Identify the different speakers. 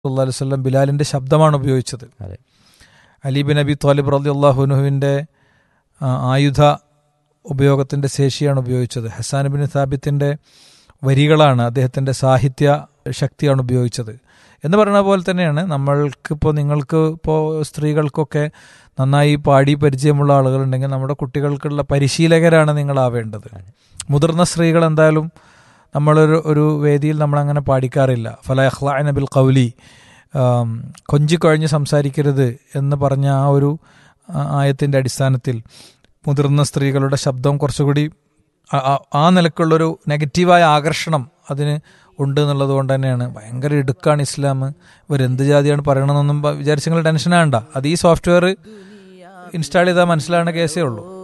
Speaker 1: അല്ലാ വല്ലം ബിലാലിൻ്റെ ശബ്ദമാണ് ഉപയോഗിച്ചത്
Speaker 2: അതെ
Speaker 1: അലി ബിൻ അബി ത്വാലിബ് റലി അള്ളാഹുനുഹുവിൻ്റെ ആയുധ ഉപയോഗത്തിൻ്റെ ശേഷിയാണ് ഉപയോഗിച്ചത് ഹസാൻ ബിൻ സാബിത്തിൻ്റെ വരികളാണ് അദ്ദേഹത്തിൻ്റെ സാഹിത്യ ശക്തിയാണ് ഉപയോഗിച്ചത് എന്ന് പറയുന്ന പോലെ തന്നെയാണ് നമ്മൾക്കിപ്പോൾ നിങ്ങൾക്ക് ഇപ്പോൾ സ്ത്രീകൾക്കൊക്കെ നന്നായി പാടി പരിചയമുള്ള ആളുകളുണ്ടെങ്കിൽ നമ്മുടെ കുട്ടികൾക്കുള്ള പരിശീലകരാണ് നിങ്ങളാവേണ്ടത് മുതിർന്ന സ്ത്രീകൾ എന്തായാലും നമ്മളൊരു ഒരു വേദിയിൽ നമ്മളങ്ങനെ പാടിക്കാറില്ല ഫല അഹ്ലാൻ ബിൽ കൗലി കൊഞ്ചിക്കൊഴഞ്ഞ് സംസാരിക്കരുത് എന്ന് പറഞ്ഞ ആ ഒരു ആയത്തിൻ്റെ അടിസ്ഥാനത്തിൽ മുതിർന്ന സ്ത്രീകളുടെ ശബ്ദം കുറച്ചുകൂടി ആ നിലക്കുള്ളൊരു നെഗറ്റീവായ ആകർഷണം അതിന് ഉണ്ട് എന്നുള്ളത് കൊണ്ട് തന്നെയാണ് ഭയങ്കര ഇടുക്കാണ് ഇസ്ലാം ഇവരെന്ത് ജാതിയാണ് പറയണമെന്നൊന്നും വിചാരിച്ചെങ്കിൽ ടെൻഷനാണ്ട അത് ഈ സോഫ്റ്റ്വെയർ ഇൻസ്റ്റാൾ ചെയ്താൽ മനസ്സിലാവുന്ന കേസേ ഉള്ളൂ